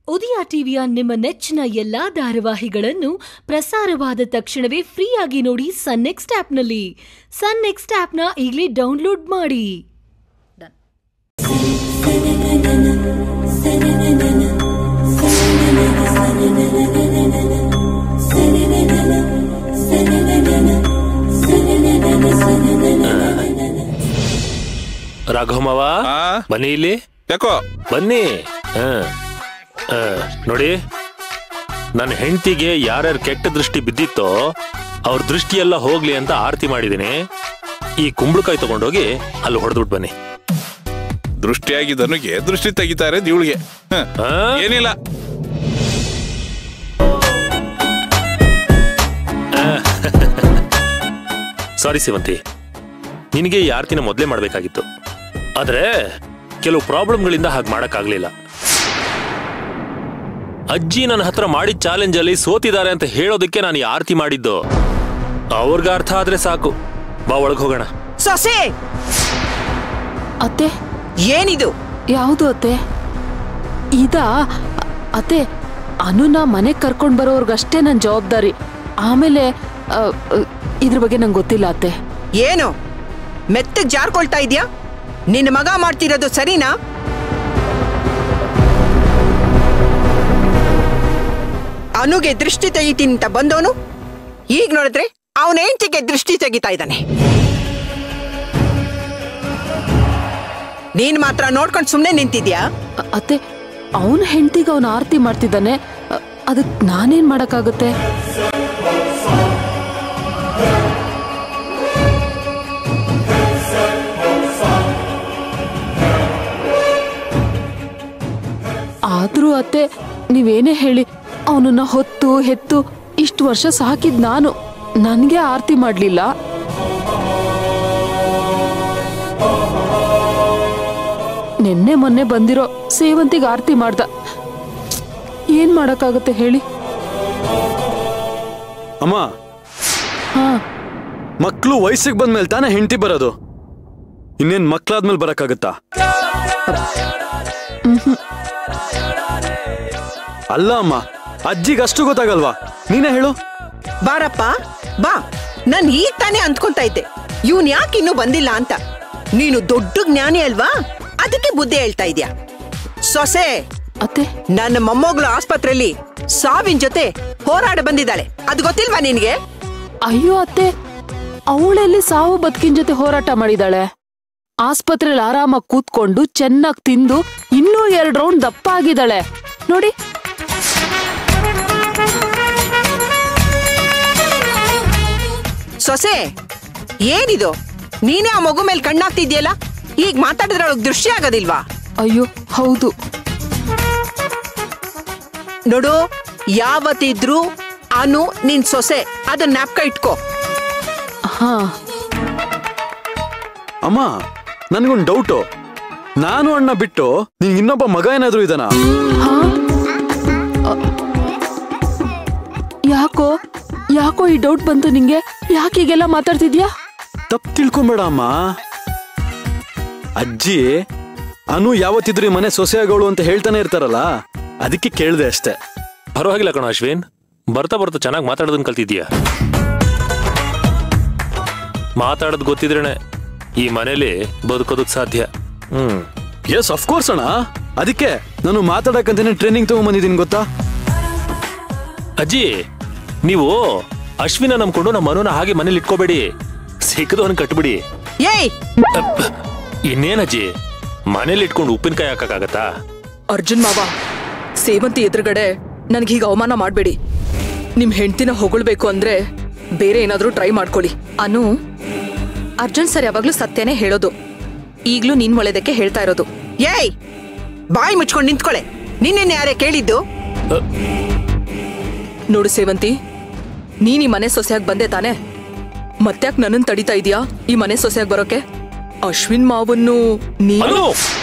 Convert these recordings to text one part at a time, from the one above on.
ಉದಯ ಟಿವಿಯ ನಿಮ್ಮ ನೆಚ್ಚಿನ ಎಲ್ಲಾ ಧಾರಾವಾಹಿಗಳನ್ನು ಪ್ರಸಾರವಾದ ತಕ್ಷಣವೇ ಫ್ರೀಯಾಗಿ ನೋಡಿ ಸನ್ ನೆಕ್ಸ್ಟ್ ಆಪ್ನಲ್ಲಿ ಸನ್ ನೆಕ್ಸ್ಟ್ ಆಪ್ನ ಈಗಲೇ ಡೌನ್ಲೋಡ್ ಮಾಡಿ ರಾಘವಮ್ಮವ ಆ? ಬನ್ನಿ ಇಲ್ಲಿ ಯಾಕೋ ಬನ್ನಿ ಹ. ಹ, ನೋಡಿ ನನ್ನ ಹೆಂಡತಿಗೆ ಯಾರ್ಯಾರ ಕೆಟ್ಟ ದೃಷ್ಟಿ ಬಿದ್ದಿತ್ತೋ ಅವ್ರ ದೃಷ್ಟಿ ಎಲ್ಲ ಹೋಗ್ಲಿ ಅಂತ ಆರತಿ ಮಾಡಿದೀನಿ ಈ ಕುಂಬಳಕಾಯಿ ತಗೊಂಡೋಗಿ ಅಲ್ಲಿ ಹೊಡೆದ್ಬಿಟ್ಟು ಬನ್ನಿ ದೃಷ್ಟಿಯಾಗಿದ್ದನಿಗೆ ದೃಷ್ಟಿ ತೆಗಿತಾರೆ ಇವಳಿಗೆ ಆ? ಏನಿಲ್ಲ ಸಾರಿ ಸಿವಂತಿ ನಿನಗೆ ಈ ಆರತಿನ ಮೊದಲೇ ಮಾಡಬೇಕಾಗಿತ್ತು ಆದ್ರೆ ಕೆಲವು ಪ್ರಾಬ್ಲಮ್ಗಳಿಂದ ಹಾಗೆ ಮಾಡಕ್ಕಾಗ್ಲಿಲ್ಲ ಅಜ್ಜಿ ನನ್ನ ಹತ್ರ ಮಾಡಿದ ಚಾಲೆಂಜ್ ಅಲ್ಲಿ ಸೋತಿದ್ದಾರೆ ಅಂತ ಹೇಳೋದಕ್ಕೆ ನಾನು ಈ ಆರತಿ ಮಾಡಿದ್ದು ಅವ್ರಿಗೆ ಅರ್ಥ ಆದ್ರೆ ಸಾಕು ಬಾ ಒಳಗ್ ಹೋಗೋಣ ಸೊಸೆ ಅತ್ತೆ ಏನಿದು ಯಾವುದು ಅತ್ತೆ ಇದ ಅತ್ತೆ ಅನುನ ಮನೆಗೆ ಕರ್ಕೊಂಡ್ ಬರೋರ್ಗಷ್ಟೇ ನನ್ನ ಜವಾಬ್ದಾರಿ ಆಮೇಲೆ ಅ, ಅ, ಇದ್ರ ಬಗ್ಗೆ ನಂಗೆ ಗೊತ್ತಿಲ್ಲ ಅತ್ತೆ ಏನು ಮೆತ್ತಗ್ ಜಾರ್ಕೊಳ್ತಾ ಇದ್ಯಾ ನಿನ್ನ ಮಗ ಮಾಡ್ತಿರೋದು ಸರಿನಾ ಅನುಗೆ ದೃಷ್ಟಿ ತೆಗಿತೀನಿ ಅಂತ ಬಂದವನು ಈಗ ನೋಡಿದ್ರೆ ಅವನ ಹೆಂಡತಿಗೆ ದೃಷ್ಟಿ ತೆಗಿತಾ ಇದ್ದಾನೆ ನೀನ್ ಮಾತ್ರ ನೋಡ್ಕೊಂಡು ಸುಮ್ಮನೆ ನಿಂತಿದ್ಯಾ ಅ- ಅತ್ತೆ ಅವನ ಹೆಂಡತಿಗೆ ಅವನ ಆರತಿ ಮಾಡ್ತಿದ್ದಾನೆ ಅ, ಅದಕ್ ನಾನೇನ್ ಮಾಡಕ್ಕಾಗುತ್ತೆ ಆದ್ರೂ ಅತ್ತೆ ನೀವೇನೇ ಹೇಳಿ ಅವನನ್ನ ಹೊತ್ತು ಹೆತ್ತು ಇಷ್ಟು ವರ್ಷ ಸಾಕಿದ್ ನಾನು ನನ್ಗೆ ಆರತಿ ಮಾಡ್ಲಿಲ್ಲ ನಿನ್ನೆ ಮೊನ್ನೆ ಬಂದಿರೋ ಸೇವಂತಿಗೆ ಆರತಿ ಮಾಡ್ದ ಏನ್ ಮಾಡಕ್ಕಾಗತ್ತೆ ಹೇಳಿ ಅಮ್ಮ ಹಾ ಮಕ್ಳು ವಯಸ್ಸಿಗೆ ಬಂದ್ಮೇಲೆ ತಾನೇ ಹೆಂಡತಿ ಬರೋದು ಇನ್ನೇನ್ ಮಕ್ಳಾದ್ಮೇಲೆ ಬರಕ್ಕಾಗತ್ತಾ ಅಲ್ಲ ಅಮ್ಮ ಅಜ್ಜಿಗೆ ಅಷ್ಟು ಗೊತ್ತಾಗಲ್ವಾ ನೀನೇ ಹೇಳು ಬಾರಪ್ಪ ಬಾ ನಾನ್ ಈಗ ತಾನೇ ಅಂದ್ಕೊಂತಾ ಇದ್ದೆ ಇವನ್ ಯಾಕೆ ಇನ್ನೂ ಬಂದಿಲ್ಲ ಅಂತ ನೀನು ದೊಡ್ಡ ಜ್ಞಾನಿ ಅಲ್ವಾ ಅದಕ್ಕೆ ಬುದ್ಧಿ ಹೇಳ್ತಾ ಇದ್ಯಾ ಸೊಸೆ ಅತ್ತೆ ನನ್ನ ಮೊಮ್ಮಗಳು ಆಸ್ಪತ್ರೆಯಲ್ಲಿ ಸಾವಿನ ಜೊತೆ ಹೋರಾಡ ಬಂದಿದ್ದಾಳೆ ಅದು ಗೊತ್ತಿಲ್ವಾ ನಿನ್ಗೆ ಅಯ್ಯೋ ಅತ್ತೆ ಅವಳೆಲ್ಲಿ ಸಾವು ಬದುಕಿನ ಜೊತೆ ಹೋರಾಟ ಮಾಡಿದಾಳೆ ಆಸ್ಪತ್ರೆಯಲ್ಲಿ ಆರಾಮಾಗಿ ಕೂತ್ಕೊಂಡು ಚೆನ್ನಾಗಿ ತಿಂದು ಇನ್ನೂ ಎರಡ್ ರೌಂಡ್ ದಪ್ಪ ಆಗಿದ್ದಾಳೆ ನೋಡಿ ಸೊಸೆ ಏನಿದು ನೀನೇ ಆ ಮಗು ಮೇಲೆ ಕಣ್ಣಾಗ್ತಿದ್ಯಲ್ಲ ಈಗ ಮಾತಾಡಿದ್ರೆ ಅವಳಿಗೆ ದೃಷ್ಟಿ ಆಗೋದಿಲ್ವಾ ಅಯ್ಯೋ ಹೌದು ನೋಡು ಯಾವತ್ತಿದ್ರೂ ಅನು ನಿನ್ ಸೊಸೆ ಅದನ್ನ ಜ್ಞಾಪಕ ಇಟ್ಕೋ ಹಾ ಅಮ್ಮ ನನ್ಗೊಂದು ಡೌಟು ನಾನು ಅಣ್ಣ ಬಿಟ್ಟು ನಿನ್ ಇನ್ನೊಬ್ಬ ಮಗ ಏನಾದ್ರೂ ಇದಾನ ಹಾ ಅ, ಯಾಕೋ ಯಾಕೋ ಈ ಡೌಟ್ ಬಂತು ನಿಂಗೆ ಯಾಕೆ ಹೀಗೆಲ್ಲ ಮಾತಾಡ್ತಿದ್ಯಾ ತಪ್ಪು ತಿಳ್ಕೊಂಬೇಡ ಅಮ್ಮ ಅಜ್ಜಿ ಅನು ಯಾವತ್ತಿದ್ರು ಈ ಮನೆ ಸೊಸೆಯಾಗೋಳು ಅಂತ ಹೇಳ್ತಾನೆ ಇರ್ತಾರಲ್ಲ ಅದಕ್ಕೆ ಕೇಳ್ದೆ ಅಷ್ಟೇ ಪರವಾಗಿಲ್ಲ ಕಣ ಅಶ್ವಿನ್ ಬರ್ತಾ ಬರ್ತಾ ಚೆನ್ನಾಗಿ ಮಾತಾಡೋದನ್ನ ಕಲ್ತಿದ್ಯಾ ಮಾತಾಡೋದು ಗೊತ್ತಿದ್ರೇನೆ ಈ ಮನೇಲಿ ಬದುಕೋದಕ್ ಸಾಧ್ಯ ಹ್ಮ್ ಎಸ್ ಅಫ್ಕೋರ್ಸ್ ಅಣ್ಣ ಅದಕ್ಕೆ ನಾನು ಮಾತಾಡಕ್ಕಂತಾನೆ ಟ್ರೈನಿಂಗ್ ತಗೊಂಡ್ಬಂದಿದ್ದೀನಿ ಗೊತ್ತಾ ಅಜ್ಜಿ ನೀವು ಅಶ್ವಿನ ನಂಬ್ಕೊಂಡು ನಮ್ಮ ಮನುನ ಹಾಗೆ ಮನೇಲಿ ಇಟ್ಕೋಬೇಡಿ ಸಿಕ್ಕದವನ್ ಕಟ್ಬಿಡಿ ಏಯ್ ಅಪ್, ಇನ್ನೇನ್ ಅಜ್ಜಿ ಮನೇಲಿ ಇಟ್ಕೊಂಡು ಉಪ್ಪಿನಕಾಯಿ ಹಾಕಕ್ಕಾಗತ್ತಾ ಅರ್ಜುನ್ ಮಾವ ಸೇವಂತಿ ಎದುರುಗಡೆ ನನಗೀಗ ಅವಮಾನ ಮಾಡಬೇಡಿ ನಿಮ್ ಹೆಂಡ್ತಿನ ಹೊಗಳ್ಬೇಕು ಅಂದ್ರೆ ಬೇರೆ ಏನಾದ್ರೂ ಟ್ರೈ ಮಾಡ್ಕೊಳ್ಳಿ ಅನು ಅರ್ಜುನ್ ಸರ್ ಯಾವಾಗ್ಲೂ ಸತ್ಯನೇ ಹೇಳೋದು ಈಗ್ಲೂ ನಿನ್ ಒಳ್ಳೇದಕ್ಕೆ ಹೇಳ್ತಾ ಇರೋದು ಏಯ್ ಬಾಯಿ ಮುಚ್ಕೊಂಡು ನಿಂತ್ಕೊಳೆ ನಿನ್ನೆ ಯಾರೇ ಕೇಳಿದ್ದು ನೋಡು ಸೇವಂತಿ ನೀನ್ ಈ ಮನೆ ಸೊಸೆಯಾಗಿ ಬಂದೆ ತಾನೆ ಮತ್ತ್ಯಾಕ್ ನನ್ನನ್ ತಡಿತಾ ಇದೀಯಾ ಈ ಮನೆ ಸೊಸೆಯಾಗಿ ಬರೋಕೆ ಅಶ್ವಿನ್ ಮಾವನ್ನು ನೀನು ಅನು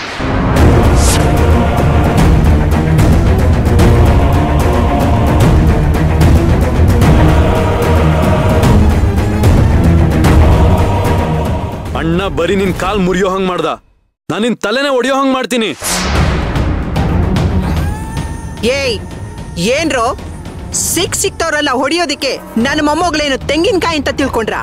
ಅಣ್ಣ ಬರೀ ನಿನ್ ಕಾಲ್ ಮುರಿಯೋ ಹಂಗ್ ಮಾಡ್ದ ನಾನು ನಿನ್ ತಲೆನೇ ಒಡೆಯೋ ಹಂಗ್ ಮಾಡ್ತೀನಿ ಏಯ್ ಏನ್ರೋ ಸಿಕ್ ಸಿಕ್ತವ್ರಲ್ಲ ಹೊಡಿಯೋದಿಕ್ಕೆ ನನ್ನ ಮೊಮ್ಮಗಳೇನು ತೆಂಗಿನಕಾಯಿ ಅಂತ ತಿಳ್ಕೊಂಡ್ರ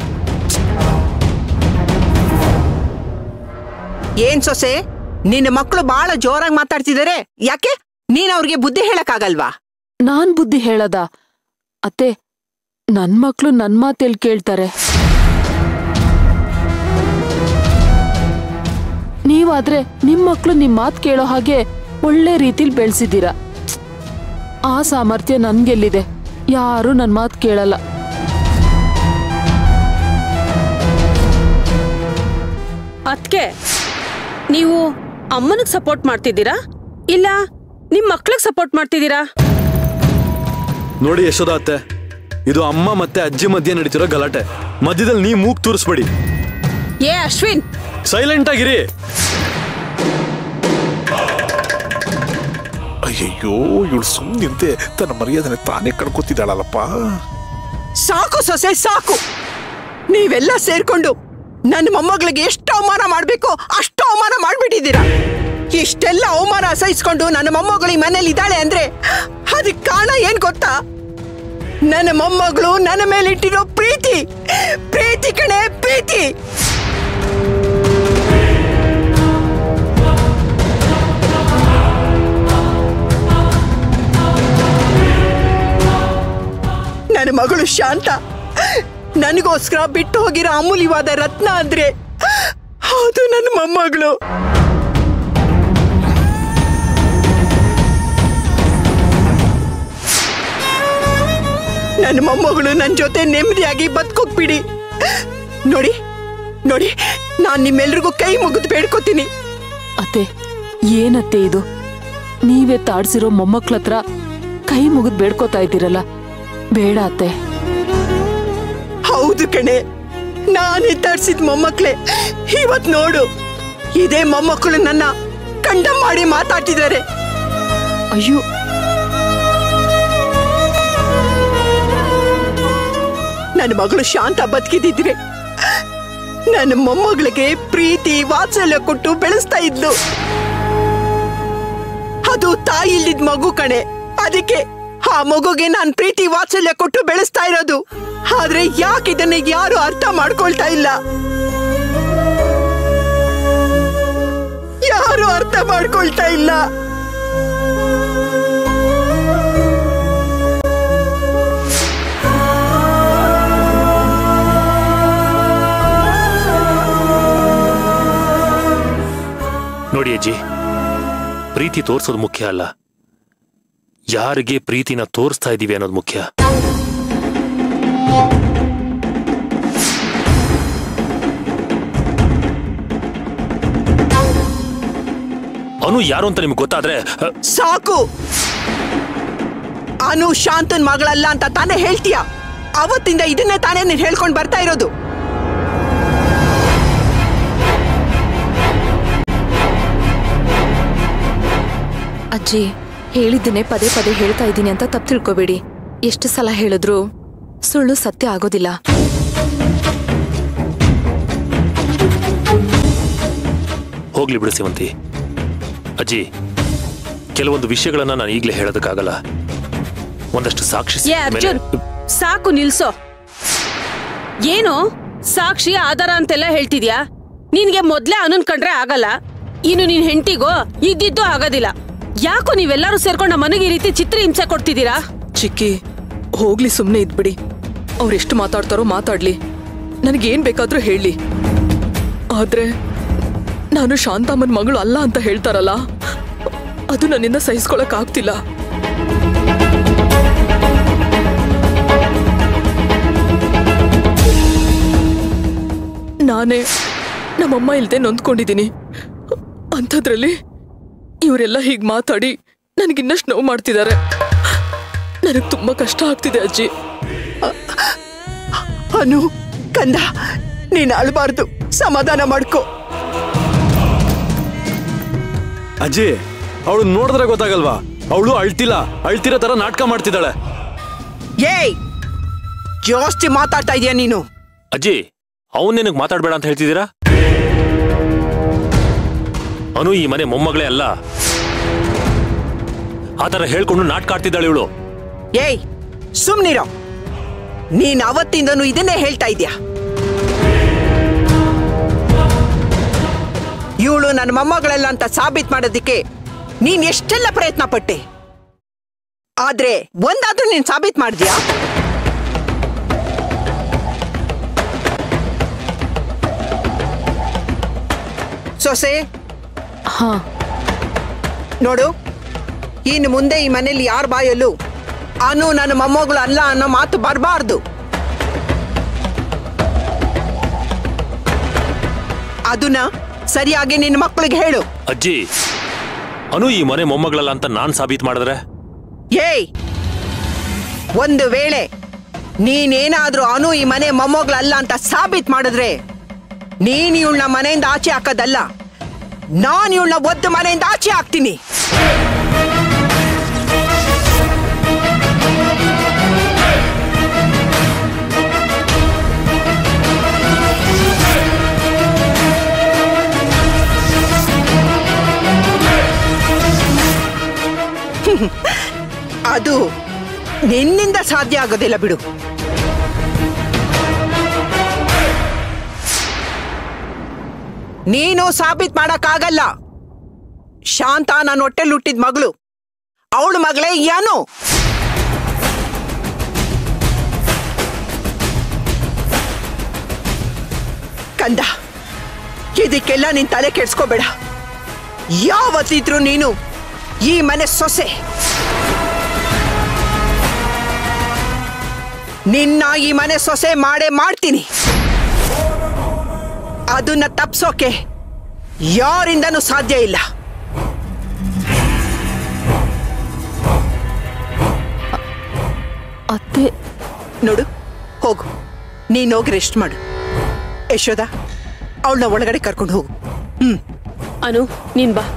ಏನ್ ಸೊಸೆ ನಿನ್ನ ಮಕ್ಕಳು ಬಹಳ ಜೋರಾಗಿ ಮಾತಾಡ್ತಿದ್ದಾರೆ ಯಾಕೆ ನೀನ್ ಅವ್ರಿಗೆ ಬುದ್ಧಿ ಹೇಳಕ್ಕಾಗಲ್ವಾ ನಾನ್ ಬುದ್ಧಿ ಹೇಳದ ಅತ್ತೆ ನನ್ ಮಕ್ಳು ನನ್ ಮಾತೆಲ್ ಕೇಳ್ತಾರೆ ನೀವಾದ್ರೆ ನಿಮ್ ಮಕ್ಳು ನಿಮ್ ಮಾತ್ ಕೇಳೋ ಹಾಗೆ ಒಳ್ಳೆ ರೀತಿಲ್ ಬೆಳ್ಸಿದ್ದೀರ ಆ ಸಾಮರ್ಥ್ಯ ನನ್ಗೆಲ್ಲಿದೆ ಯಾರು ನನ್ ಮಾತ್ ಕೇಳಲ್ಲ ಅದ್ಕೆ ನೀವು ಅಮ್ಮನಿಗೆ ಸಪೋರ್ಟ್ ಮಾಡ್ತಿದ್ದೀರಾ ಇಲ್ಲ ನಿಮ್ ಮಕ್ಳಿಗೆ ಸಪೋರ್ಟ್ ಮಾಡ್ತಿದ್ದೀರಾ ನೋಡಿ ಯಶೋದ ಅತ್ತೆ ಇದು ಅಮ್ಮ ಮತ್ತೆ ಅಜ್ಜಿ ಮಧ್ಯೆ ನಡೀತಿರೋ ಗಲಾಟೆ ಮಧ್ಯದಲ್ಲಿ ನೀ ಮೂಗ್ ತೂರಿಸ್ಬೇಡಿ ಏ ಅಶ್ವಿನ್ ಸೈಲೆಂಟ್ ಆಗಿರಿ ಅಯ್ಯಯ್ಯೋ ಇವಳು ಸುಮ್ಮನಿಂತೆ ತನ್ನ ಮರ್ಯಾದನೆ ತಾನೇ ಕಳ್ಕೊತಿದ್ದಾಳಲ್ಲಪ್ಪ ಸಾಕು ಸೊಸೆ ಸಾಕು ನೀವೆಲ್ಲ ಸೇರ್ಕೊಂಡು ನನ್ನ ಮೊಮ್ಮಗಳಿಗೆ ಎಷ್ಟು ಅವಮಾನ ಮಾಡ್ಬೇಕು ಅಷ್ಟು ಅವಮಾನ ಮಾಡ್ಬಿಟ್ಟಿದ್ದೀರಾ ಇಷ್ಟೆಲ್ಲ ಅವಮಾನ ಸಹಿಸ್ಕೊಂಡು ನನ್ನ ಮೊಮ್ಮಗಳು ಈ ಮನೇಲಿ ಇದ್ದಾಳೆ ಅಂದ್ರೆ ಅದಕ್ಕೆ ಕಾರಣ ಏನ್ ಗೊತ್ತಾ ನನ್ನ ಮೊಮ್ಮಗಳು ನನ್ನ ಮೇಲೆ ಇಟ್ಟಿರೋ ಪ್ರೀತಿ ಪ್ರೀತಿ ಕಣೆ ಪ್ರೀತಿ ನನ್ನ ಮಗಳು ಶಾಂತ ನನಗೋಸ್ಕರ ಬಿಟ್ಟು ಹೋಗಿರೋ ಅಮೂಲ್ಯವಾದ ರತ್ನ ಅಂದ್ರೆ ಅದು ನನ್ನ ಮೊಮ್ಮಗಳು ನನ್ನ ಮೊಮ್ಮಗಳು ನನ್ನ ಜೊತೆ ನೆಮ್ಮದಿಯಾಗಿ ಬದುಕೋಕ್ ಬಿಡಿ ನೋಡಿ ನೋಡಿ ನಾನ್ ನಿಮ್ಮೆಲ್ರಿಗೂ ಕೈ ಮುಗಿದು ಬೇಡ್ಕೋತೀನಿ ಅತ್ತೆ ಏನತ್ತೆ ಇದು ನೀವೇ ತಾಡ್ಸಿರೋ ಮೊಮ್ಮಕ್ಳ ಹತ್ರ ಕೈ ಮುಗಿದ್ ಬೇಡ್ಕೋತಾ ಇದ್ದೀರಲ್ಲ ಬೇಡ ಅತ್ತೆ ಹೌದು ಕಣೆ ನಾನೇ ತರ್ಸಿದ್ ಮೊಮ್ಮಕ್ಳೆ ಇವತ್ ನೋಡು ಇದೇ ಮೊಮ್ಮಕ್ಕಳು ನನ್ನ ಕಂಡ ಮಾಡಿ ಮಾತಾಡ್ತಿದ್ದಾರೆ ಅಯ್ಯೋ ನನ್ನ ಮಗಳು ಶಾಂತ ಬದುಕಿದಿದ್ರೆ ನನ್ನ ಮೊಮ್ಮಗಳಿಗೆ ಪ್ರೀತಿ ವಾತ್ಸಲ್ಯ ಕೊಟ್ಟು ಬೆಳೆಸ್ತಾ ಇದ್ಲು ಅದು ತಾಯಿ ಇಲ್ಲಿದ್ ಮಗು ಕಣೆ ಅದಕ್ಕೆ ಆ ಮಗುಗೆ ನಾನ್ ಪ್ರೀತಿ ವಾತ್ಸಲ್ಯ ಕೊಟ್ಟು ಬೆಳೆಸ್ತಾ ಇರೋದು ಆದ್ರೆ ಯಾಕೆ ಇದನ್ನ ಯಾರು ಅರ್ಥ ಮಾಡ್ಕೊಳ್ತಾ ಇಲ್ಲ ಯಾರು ಅರ್ಥ ಮಾಡ್ಕೊಳ್ತಾ ಇಲ್ಲ ನೋಡಿ ಅಜ್ಜಿ ಪ್ರೀತಿ ತೋರ್ಸೋದು ಮುಖ್ಯ ಅಲ್ಲ ಯಾರಿಗೆ ಪ್ರೀತಿನ ತೋರಿಸ್ತಾ ಇದೀವಿ ಅನ್ನೋದು ಮುಖ್ಯ ಅನು ಯಾರು ಅಂತ ನಿಮ್ಗೆ ಗೊತ್ತಾದ್ರೆ ಅ, ಸಾಕು ಅನು ಶಾಂತನ್ ಮಗಳಲ್ಲ ಅಂತ ತಾನೇ ಹೇಳ್ತೀಯ ಅವತ್ತಿಂದ ಇದನ್ನೇ ತಾನೇ ನೀನ್ ಹೇಳ್ಕೊಂಡ್ ಬರ್ತಾ ಇರೋದು ಅಜ್ಜಿ ಹೇಳಿದ್ದನ್ನೇ ಪದೇ ಪದೇ ಹೇಳ್ತಾ ಇದ್ದೀನಿ ಅಂತ ತಪ್ಪು ತಿಳ್ಕೊಬೇಡಿ ಎಷ್ಟು ಸಲ ಹೇಳಿದ್ರು ಸುಳ್ಳು ಸತ್ಯ ಆಗೋದಿಲ್ಲ ಹೋಗ್ಲಿ ಬಿಡು ಸೇವಂತಿ ಅಜ್ಜಿ ಕೆಲವೊಂದು ವಿಷಯಗಳನ್ನ ನಾನು ಈಗಲೇ ಹೇಳೋದಕ್ಕಾಗಲ್ಲ ಒಂದಷ್ಟು ಸಾಕ್ಷಿ ಏ ಸಿಕ್ಕಿದ ಮೇಲೆ ಅರ್ಜುನ್ ಸಾಕು ನಿಲ್ಸೋ ಏನು ಸಾಕ್ಷಿ ಆಧಾರ ಅಂತೆಲ್ಲ ಹೇಳ್ತಿದ್ಯಾ ನಿನ್ಗೆ ಮೊದ್ಲೇ ಅನನ್ ಕಂಡ್ರೆ ಆಗಲ್ಲ ಇನ್ನು ನಿನ್ ಹೆಂಡತಿಗೋ ಇದ್ದಿದ್ದು ಆಗೋದಿಲ್ಲ ಯಾಕೋ ನೀವೆಲ್ಲರೂ ಸೇರ್ಕೊಂಡು ಮನೆಗೆ ಈ ರೀತಿ ಚಿತ್ರ ಹಿಂಸೆ ಕೊಡ್ತಿದ್ದೀರಾ ಚಿಕ್ಕಿ ಹೋಗ್ಲಿ ಸುಮ್ಮನೆ ಇದ್ಬಿಡಿ ಅವ್ರೆಷ್ಟು ಮಾತಾಡ್ತಾರೋ ಮಾತಾಡ್ಲಿ ನನಗೇನ್ ಬೇಕಾದ್ರೂ ಹೇಳಿ ಆದ್ರೆ ನಾನು ಶಾಂತಮ್ಮನ್ ಮಗಳು ಅಲ್ಲ ಅಂತ ಹೇಳ್ತಾರಲ್ಲ ಅದು ನನ್ನಿಂದ ಸಹಿಸ್ಕೊಳಕ್ ಆಗ್ತಿಲ್ಲ ನಾನೇ ನಮ್ಮಮ್ಮ ಇಲ್ದೆ ನೊಂದ್ಕೊಂಡಿದ್ದೀನಿ ಅಂಥದ್ರಲ್ಲಿ ಇವರೆಲ್ಲ ಹೀಗ್ ಮಾತಾಡಿ ನನಗಿನ್ನಷ್ಟು ನೋವು ಮಾಡ್ತಿದ್ದಾರೆ ನನಗೆ ತುಂಬಾ ಕಷ್ಟ ಆಗ್ತಿದೆ ಅಜ್ಜಿ ಅನು ಕಂದ ನೀನ್ ಅಳಬಾರ್ದು ಸಮಾಧಾನ ಮಾಡ್ಕೋ ಅಜ್ಜಿ ಅವಳು ನೋಡಿದ್ರೆ ಗೊತ್ತಾಗಲ್ವಾ ಅವಳು ಅಳ್ತಿಲ್ಲ ಅಳ್ತಿರೋ ತರ ನಾಟಕ ಮಾಡ್ತಿದ್ದಾಳೆ ಏಯ್ ಜಾಸ್ತಿ ಮಾತಾಡ್ತಾ ಇದೀಯ ನೀನು ಅಜ್ಜಿ ಅವನ್ ನಿನಗೆ ಮಾತಾಡ್ಬೇಡ ಅಂತ ಹೇಳ್ತಿದ್ದೀರಾ ಅನು ಈ ಮನೆ ಮೊಮ್ಮಗಳೇ ಅಲ್ಲ ಆ ಥರ ಹೇಳ್ಕೊಂಡು ನಾಟಕ ಆಡ್ತಿದ್ದಾಳೆ ಇವಳು ಏಯ್ ಸುಮ್ನಿರೋ ನೀನ್ ಅವತ್ತಿಂದನೂ ಇದನ್ನೇ ಹೇಳ್ತಾ ಇದ್ಯಾ ಇವಳು ನನ್ನ ಮೊಮ್ಮಗಳೆಲ್ಲ ಅಂತ ಸಾಬೀತ್ ಮಾಡೋದಕ್ಕೆ ನೀನ್ ಎಷ್ಟೆಲ್ಲ ಪ್ರಯತ್ನ ಪಟ್ಟೆ ಆದ್ರೆ ಒಂದಾದ್ರೂ ನೀನ್ ಸಾಬೀತ್ ಮಾಡಿದ್ಯಾ ಸೊಸೆ ಹಾ ನೋಡು ಇನ್ನು ಮುಂದೆ ಈ ಮನೇಲಿ ಯಾರ ಬಾಯಲ್ಲೂ ಅನು ನನ್ನ ಮೊಮ್ಮಗಳು ಅಲ್ಲ ಅನ್ನೋ ಮಾತು ಬರಬಾರ್ದು ಅದನ್ನ ಸರಿಯಾಗಿ ನಿನ್ನ ಮಕ್ಕಳಿಗೆ ಹೇಳು ಅಜ್ಜಿ ಅನು ಈ ಮನೆ ಮೊಮ್ಮಗಳಲ್ಲ ಅಂತ ನಾನ್ ಸಾಬೀತ್ ಮಾಡಿದ್ರೆ ಏಯ್ ಒಂದು ವೇಳೆ ನೀನೇನಾದ್ರೂ ಅನು ಈ ಮನೆ ಮೊಮ್ಮಗಳಲ್ಲ ಅಂತ ಸಾಬೀತ್ ಮಾಡಿದ್ರೆ ನೀನ್ ಇವಳನ್ನ ಮನೆಯಿಂದ ಆಚೆ ಹಾಕೋದಲ್ಲ ನಾನು ಇವಳನ್ನ ಒದ್ದು ಮನೆಯಿಂದ ಆಚೆ ಹಾಕ್ತೀನಿ ಅದು ನಿನ್ನಿಂದ ಸಾಧ್ಯ ಆಗೋದಿಲ್ಲ ಬಿಡು ನೀನು ಸಾಬೀತ್ ಮಾಡಕ್ಕಾಗಲ್ಲ ಶಾಂತ ನಾನು ಹೊಟ್ಟೆಲ್ ಹುಟ್ಟಿದ ಮಗಳು ಅವಳ ಮಗಳೇ ಯಾನು ಕಂದ ಇದಕ್ಕೆಲ್ಲ ನೀನ್ ತಲೆ ಕೆಡ್ಸ್ಕೋಬೇಡ ಯಾವತ್ತಿದ್ರು ನೀನು ಈ ಮನೆ ಸೊಸೆ ನಿನ್ನ ಈ ಮನೆ ಸೊಸೆ ಮಾಡೇ ಮಾಡ್ತೀನಿ ಅದನ್ನ ತಪ್ಸೋಕೆ ಯಾರಿಂದನೂ ಸಾಧ್ಯ ಇಲ್ಲ ಅತ್ತೆ ನೋಡು ಹೋಗು ನೀನ್ ಹೋಗಿ ರೆಸ್ಟ್ ಮಾಡು ಯಶೋದ ಅವಳನ್ನ ಒಳಗಡೆ ಕರ್ಕೊಂಡು ಹೋಗು ಹ್ಮ್ ಅನು ನೀನ್ ಬಾ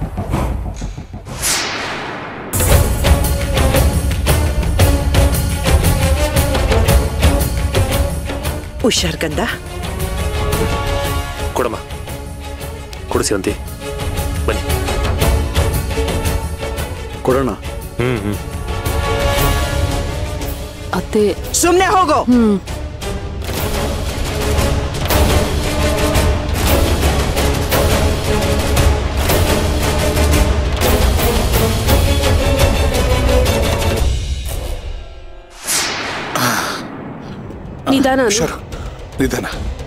ಹುಷಾರ್ ಗಂಧ ಕೊಡಮ್ಮ ಕೊಡಿಸಿ ಅಂತಿ ಬನ್ನಿ ಕೊಡೋಣ ಹ್ಮ್ ಹ್ಮ್ ಅತ್ತೆ ಸುಮ್ನೆ ಹೋಗೋ ಹ್ಮ್ ನಿಧಾನ ಅನು. ಹುಷಾರು ನಿಧಾನ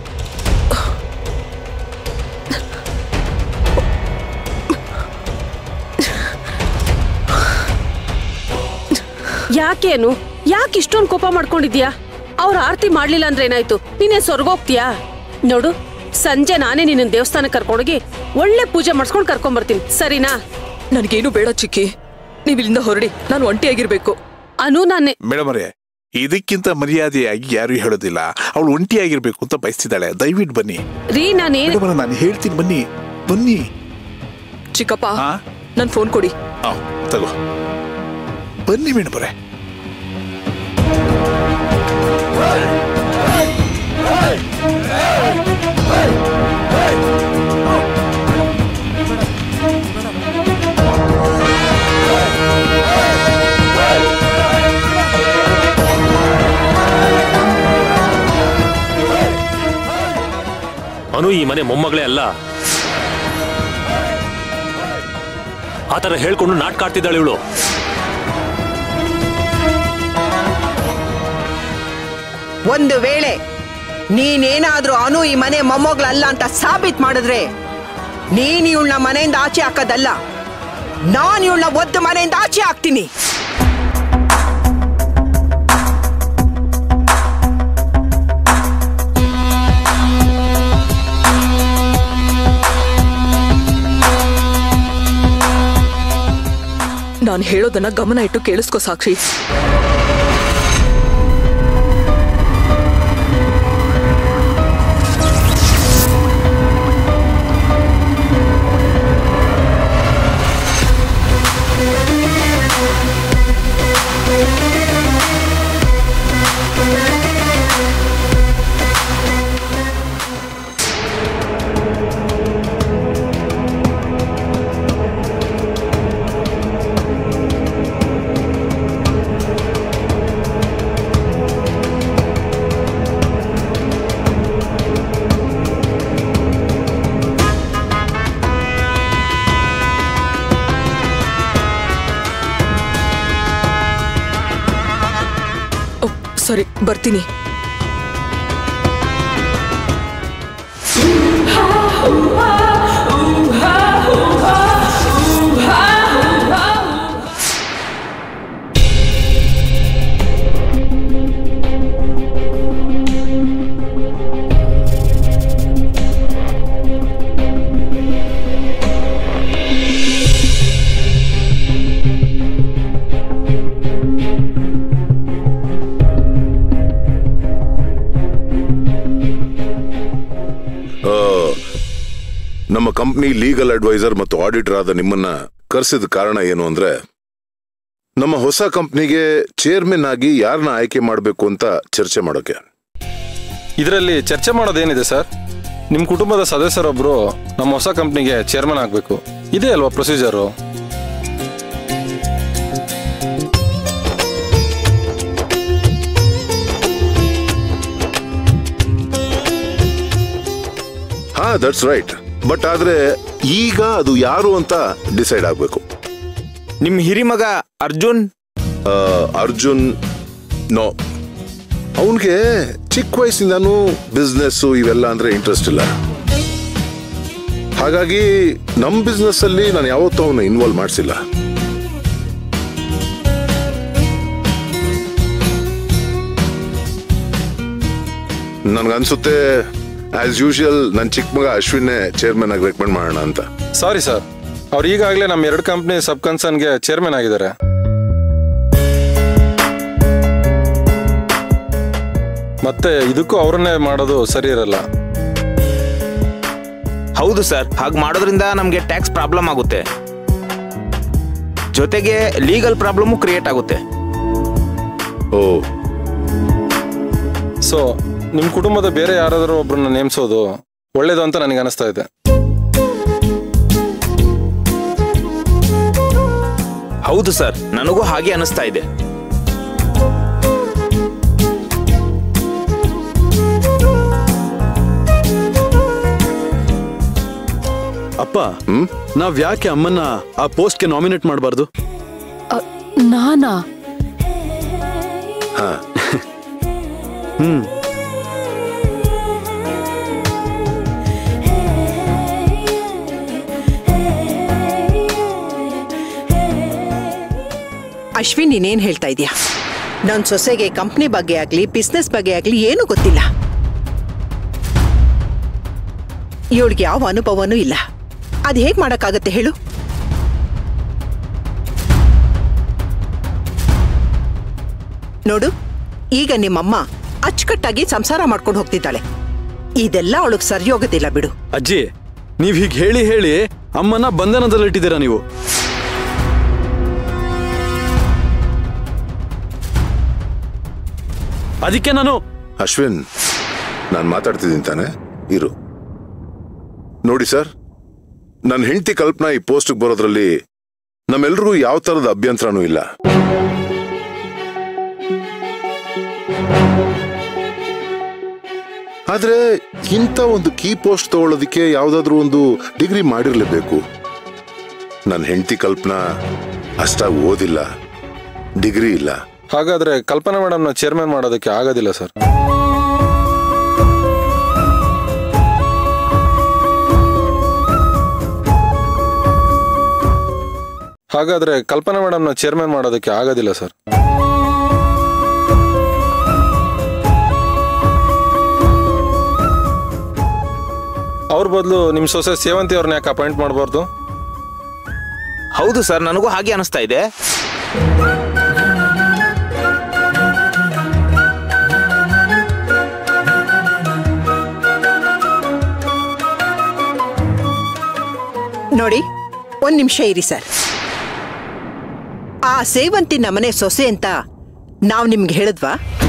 ಯಾಕೇನು ಯಾಕೆ ಇಷ್ಟೊಂದು ಕೋಪ ಮಾಡ್ಕೊಂಡಿದ್ಯಾ ಅವ್ರ ಆರತಿ ಮಾಡ್ಲಿಲ್ಲ ಅಂದ್ರೆ ಏನಾಯ್ತು ನೀನೇ ಸ್ವರ್ಗೋಗ್ತೀಯಾ ನೋಡು ಸಂಜೆ ನಾನೇ ನಿನ್ನ ದೇವಸ್ಥಾನಕ್ಕೆ ಕರ್ಕೊಂಡೋಗಿ ಒಳ್ಳೆ ಪೂಜೆ ಮಾಡಿಸ್ಕೊಂಡು ಕರ್ಕೊಂಬರ್ತೀನಿ ಸರಿನಾ ನನಗೇನು ಬೇಡ ಚಿಕ್ಕಿ ನೀವ್ ಇಲ್ಲಿಂದ ಹೊರಡಿ ನಾನು ಒಂಟಿಯಾಗಿರ್ಬೇಕು ಅನು ನಾನೇ ಮೇಡಮ್ ಅವರೇ ಇದಕ್ಕಿಂತ ಮರ್ಯಾದೆಯಾಗಿ ಯಾರು ಹೇಳೋದಿಲ್ಲ ಅವಳು ಒಂಟಿಯಾಗಿರ್ಬೇಕು ಅಂತ ಬಯಸ್ತಿದ್ದಾಳೆ ದಯವಿಟ್ಟು ಬನ್ನಿ ರೀ ನಾನೇನ್ ಮೇಡಮ್ ಅವರೇ, ನಾನು ಹೇಳ್ತೀನಿ ಬನ್ನಿ ಬನ್ನಿ ಚಿಕ್ಕಪ್ಪ ಹಾ ನನ್ ಫೋನ್ ಕೊಡಿ ಆ, ತಗೋ ಬನ್ನಿ ಮೇಡಮ್ ಅವರೇ ಅನು ಈ ಮನೆ ಮೊಮ್ಮಗಳೇ ಅಲ್ಲ ಆ ಥರ ಹೇಳ್ಕೊಂಡು ನಾಟಕ ಆಡ್ತಿದ್ದಾಳೆ ಇವಳು ಒಂದು ವೇಳೆ ನೀನೇನಾದ್ರೂ ಅನು ಈ ಮನೆ ಮೊಮ್ಮಗಳಲ್ಲ ಅಂತ ಸಾಬೀತ್ ಮಾಡಿದ್ರೆ ನೀನ್ ಇವಳನ್ನ ಮನೆಯಿಂದ ಆಚೆ ಹಾಕೋದಲ್ಲ ನಾನು ಇವಳನ್ನ ಒದ್ದು ಮನೆಯಿಂದ ಆಚೆ ಹಾಕ್ತೀನಿ ನಾನು ಹೇಳೋದನ್ನ ಗಮನ ಇಟ್ಟು ಕೇಳಿಸ್ಕೊ ಸಾಕ್ಷಿ ಸರಿ ಬರ್ತೀನಿ ಆ, ನಮ್ಮ ಕಂಪ್ನಿ ಲೀಗಲ್ ಅಡ್ವೈಸರ್ ಮತ್ತು ಆಡಿಟರ್ ಆದ ನಿಮ್ಮನ್ನ ಕರೆಸಿದ ಕಾರಣ ಏನು ಅಂದ್ರೆ ನಮ್ಮ ಹೊಸ ಕಂಪ್ನಿಗೆ ಚೇರ್ಮನ್ ಆಗಿ ಯಾರನ್ನ ಆಯ್ಕೆ ಮಾಡಬೇಕು ಅಂತ ಚರ್ಚೆ ಮಾಡೋಕೆ ಇದರಲ್ಲಿ ಚರ್ಚೆ ಮಾಡೋದೇನಿದೆ ಸರ್ ನಿಮ್ಮ ಕುಟುಂಬದ ಸದಸ್ಯರೊಬ್ರು ನಮ್ಮ ಹೊಸ ಕಂಪ್ನಿಗೆ ಚೇರ್ಮನ್ ಆಗಬೇಕು ಇದೇ ಅಲ್ವಾ ಪ್ರೊಸೀಜರು ಹಾ ದಟ್ಸ್ ರೈಟ್ ಬಟ್ ಆದ್ರೆ ಈಗ ಅದು ಯಾರು ಅಂತ ಡಿಸೈಡ್ ಆಗ್ಬೇಕು ನಿಮ್ ಹಿರಿಮಗ ಅರ್ಜುನ್ ಆ, ಅರ್ಜುನ್ ನೋ ಅವನ್ಗೆ ಚಿಕ್ಕ ವಯಸ್ಸಿಂದಾನು ಬಿಸ್ನೆಸ್ ಇವೆಲ್ಲ ಅಂದ್ರೆ ಇಂಟ್ರೆಸ್ಟ್ ಇಲ್ಲ ಹಾಗಾಗಿ ನಮ್ ಬಿಸ್ನೆಸ್ ಅಲ್ಲಿ ನಾನು ಯಾವತ್ತೂ ಅವನ್ನ ಇನ್ವಾಲ್ವ್ ಮಾಡಿಸಿಲ್ಲ ನನ್ಗನ್ಸುತ್ತೆ ಆಸ್ ಯೂಶುವಲ್ ನನ್ನ ಚಿಕ್ಕ ಮಗ ಅಶ್ವಿನ್ನೇ ಚೇರ್ಮನ್ ಆಗಿ ರೆಕಮೆಂಡ್ ಮಾಡೋಣ ಅಂತ ಸಾರಿ ಸರ್ ಅವ್ರು ಈಗಾಗಲೇ ನಮ್ಮ ಎರಡು ಕಂಪ್ನಿ ಸಬ್ ಕನ್ಸರ್ನ್ಗೆ ಚೇರ್ಮನ್ ಆಗಿದ್ದಾರೆ ಮತ್ತೆ ಇದಕ್ಕೂ ಅವರನ್ನೇ ಮಾಡೋದು ಸರಿ ಇರಲ್ಲ ಹೌದು ಸರ್ ಹಾಗೆ ಮಾಡೋದ್ರಿಂದ ನಮಗೆ ಟ್ಯಾಕ್ಸ್ ಪ್ರಾಬ್ಲಮ್ ಆಗುತ್ತೆ ಜೊತೆಗೆ ಲೀಗಲ್ ಪ್ರಾಬ್ಲಮ್ ಕ್ರಿಯೇಟ್ ಆಗುತ್ತೆ ಓ ಸೊ ನಿಮ್ಮ ಕುಟುಂಬದ ಬೇರೆ ಯಾರಾದರೂ ಒಬ್ಬರನ್ನ ನೇಮಿಸೋದು ಒಳ್ಳೇದು ಅಂತ ನನಗೆ ಅನಿಸ್ತಾ ಇದೆ ಹೌದು ಸರ್ ನನಗೂ ಹಾಗೆ ಅನಿಸ್ತಾ ಇದೆ ಅಪ್ಪ ನಾವ್ ಯಾಕೆ ಅಮ್ಮನ್ನ ಆ ಪೋಸ್ಟ್ಗೆ ನಾಮಿನೇಟ್ ಮಾಡಬಾರ್ದು ಅ, ನಾನಾ ಹಾ ಹ್ಮ್ ಅಶ್ವಿನ್ ನೀನೇನ್ ಹೇಳ್ತಾ ಇದೀಯಾ ನನ್ ಸೊಸೆಗೆ ಕಂಪ್ನಿ ಬಗ್ಗೆ ಆಗ್ಲಿ ಬಿಸ್ನೆಸ್ ಬಗ್ಗೆ ಆಗ್ಲಿ ಏನು ಗೊತ್ತಿಲ್ಲ ಇವಳಿಗೆ ಯಾವ ಅನುಭವನೂ ಇಲ್ಲ ಅದ್ ಹೇಗ್ ಮಾಡಕ್ಕಾಗತ್ತೆ ಹೇಳು ನೋಡು ಈಗ ನಿಮ್ಮಮ್ಮ ಅಚ್ಚುಕಟ್ಟಾಗಿ ಸಂಸಾರ ಮಾಡ್ಕೊಂಡು ಹೋಗ್ತಿದ್ದಾಳೆ ಇದೆಲ್ಲ ಅವಳಿಗೆ ಸರಿ ಹೋಗೋದಿಲ್ಲ ಬಿಡು ಅಜ್ಜಿ ನೀವ್ ಹೀಗ್ ಹೇಳಿ ಹೇಳಿ ಅಮ್ಮನ ಬಂಧನದಲ್ಲಿಟ್ಟಿದ್ದೀರಾ ನೀವು ಅದಕ್ಕೆ ನಾನು ಅಶ್ವಿನ್ ನಾನು ಮಾತಾಡ್ತಿದ್ದೀನಿ ತಾನೆ ಇರು ನೋಡಿ ಸರ್ ನನ್ನ ಹೆಂಡತಿ ಕಲ್ಪನಾ ಈ ಪೋಸ್ಟ್ಗೆ ಬರೋದ್ರಲ್ಲಿ ನಮ್ಮೆಲ್ರಿಗೂ ಯಾವ ಥರದ ಅಭ್ಯಂತರನೂ ಇಲ್ಲ ಆದ್ರೆ ಇಂಥ ಒಂದು ಕೀ ಪೋಸ್ಟ್ ತಗೊಳ್ಳೋದಕ್ಕೆ ಯಾವ್ದಾದ್ರೂ ಒಂದು ಡಿಗ್ರಿ ಮಾಡಿರ್ಲೇಬೇಕು ನನ್ನ ಹೆಂಡತಿ ಕಲ್ಪನಾ ಅಷ್ಟಾಗಿ ಓದಿಲ್ಲ ಡಿಗ್ರಿ ಇಲ್ಲ ಹಾಗಾದ್ರೆ ಕಲ್ಪನಾ ಮೇಡಮ್ನ ಚೇರ್ಮನ್ ಮಾಡೋದಕ್ಕೆ ಆಗೋದಿಲ್ಲ ಸರ್ ಹಾಗಾದ್ರೆ ಕಲ್ಪನಾ ಮೇಡಮ್ನ ಚೇರ್ಮನ್ ಮಾಡೋದಕ್ಕೆ ಆಗೋದಿಲ್ಲ ಸರ್ ಅವ್ರ ಬದಲು ನಿಮ್ಮ ಸೊಸೆ ಸೇವಂತಿ ಅವ್ರನ್ನ ಯಾಕೆ ಅಪಾಯಿಂಟ್ ಮಾಡಬಾರ್ದು ಹೌದು ಸರ್ ನನಗೂ ಹಾಗೆ ಅನಿಸ್ತಾ ಇದೆ ನೋಡಿ ಒಂದ್ ನಿಮಿಷ ಇರಿ ಸರ್ ಆ ಸೇವಂತಿ ನಮ್ಮನೆ ಸೊಸೆ ಅಂತ ನಾವ್ ನಿಮ್ಗೆ ಹೇಳಿದ್ವಾ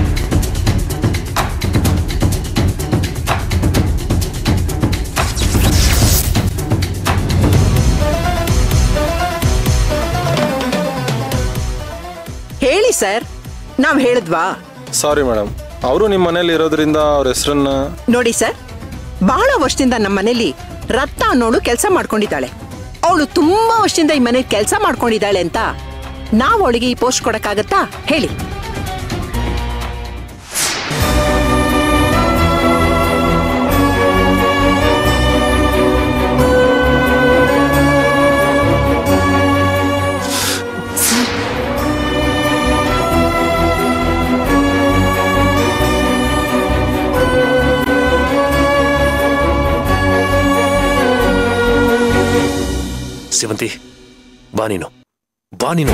ಹೇಳಿ ಸರ್ ನಾವ್ ಹೇಳಿದ್ವಾ ಸಾರಿ ಮೇಡಮ್ ಅವರು ನಿಮ್ಮ ಮನೇಲಿ ಇರೋದ್ರಿಂದ ಅವ್ರ ಹೆಸರನ್ನ ನೋಡಿ ಸರ್ ಬಹಳ ವರ್ಷದಿಂದ ನಮ್ಮ ಮನೇಲಿ ರತ್ನ ಅನ್ನೋಳು ಕೆಲಸ ಮಾಡ್ಕೊಂಡಿದ್ದಾಳೆ ಅವಳು ತುಂಬಾ ವರ್ಷದಿಂದ ಈ ಮನೇಲಿ ಕೆಲಸ ಮಾಡ್ಕೊಂಡಿದ್ದಾಳೆ ಅಂತ ನಾವು ಅವಳಿಗೆ ಈ ಪೋಸ್ಟ್ ಕೊಡಕ್ಕಾಗತ್ತಾ ಹೇಳಿ ಸೇವಂತಿ ಬಾ ನೀನು ಬಾ ನೀನು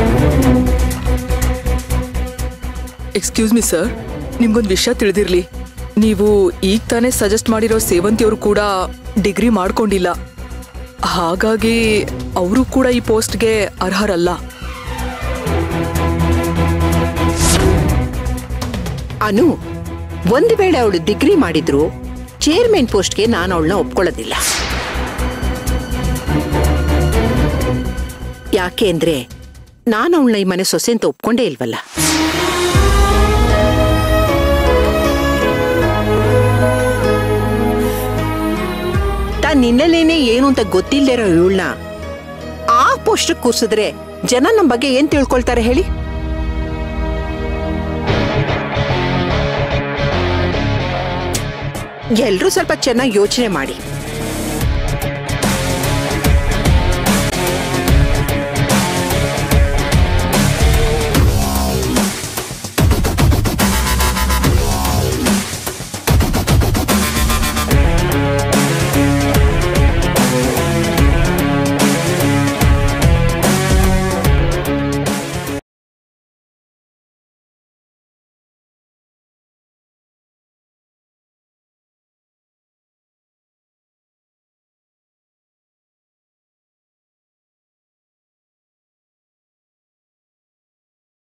ಎಕ್ಸ್ಕ್ಯೂಸ್ ಮಿ ಸರ್ ನಿಮ್ಗೊಂದು ವಿಷಯ ತಿಳಿದಿರ್ಲಿ ನೀವು ಈಗ ತಾನೇ ಸಜೆಸ್ಟ್ ಮಾಡಿರೋ ಸೇವಂತಿಯವರು ಕೂಡ ಡಿಗ್ರಿ ಮಾಡ್ಕೊಂಡಿಲ್ಲ ಹಾಗಾಗಿ ಅವರು ಕೂಡ ಈ ಪೋಸ್ಟ್ಗೆ ಅರ್ಹರಲ್ಲ ಅನು ಒಂದು ವೇಳೆ ಅವಳು ಡಿಗ್ರಿ ಮಾಡಿದ್ರು ಚೇರ್ಮನ್ ಪೋಸ್ಟ್ಗೆ ನಾನು ಅವಳನ್ನ ಒಪ್ಕೊಳ್ಳೋದಿಲ್ಲ ಯಾಕೆ ಅಂದ್ರೆ ನಾನು ಅವಳನ್ನ ಈ ಮನೆ ಸೊಸೆ ಅಂತ ಒಪ್ಕೊಂಡೇ ಇಲ್ವಲ್ಲ ತಾನ್ ನಿನ್ನಲ್ಲೇನೆ ಏನು ಅಂತ ಗೊತ್ತಿಲ್ಲದೆ ಇರೋ ಇವಳನ್ನ ಆ ಪೋಸ್ಟ್ ಕೂರ್ಸಿದ್ರೆ ಜನ ನಮ್ಮ ಬಗ್ಗೆ ಏನ್ ತಿಳ್ಕೊಳ್ತಾರೆ ಹೇಳಿ ಎಲ್ರೂ ಸ್ವಲ್ಪ ಚೆನ್ನಾಗಿ ಯೋಚನೆ ಮಾಡಿ